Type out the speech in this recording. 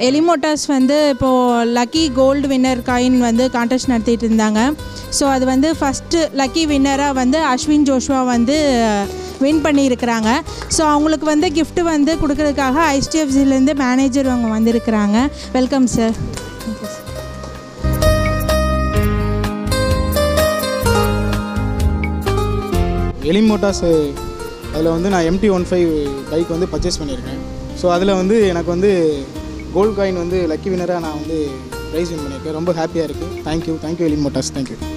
எலிமோட்டாஸ் வந்து இப்போது lucky gold winner coin வந்து கான்டெஸ்ட் நடத்திட்டு இருந்தாங்க ஸோ அது வந்து ஃபஸ்ட்டு லக்கி வின்னராக வந்து அஸ்வின் ஜோஷ்வா வந்து வின் பண்ணியிருக்கிறாங்க ஸோ அவங்களுக்கு வந்து gift வந்து கொடுக்கறதுக்காக ஐஸ்டிஎஃப்சிலேருந்து மேனேஜர் அவங்க வந்திருக்கிறாங்க வெல்கம் சார் எலிம் மோட்டார்ஸ் அதில் வந்து நான் எம்டி ஒன் ஃபைவ் பைக் வந்து பர்ச்சேஸ் பண்ணியிருக்கேன் ஸோ அதில் வந்து எனக்கு வந்து கோல்ட் காயின் வந்து லக்கி வினராக நான் வந்து ப்ரைஸ் வின் பண்ணியிருக்கேன் ரொம்ப ஹாப்பியாக இருக்குது thank you thank you Elim Motors thank you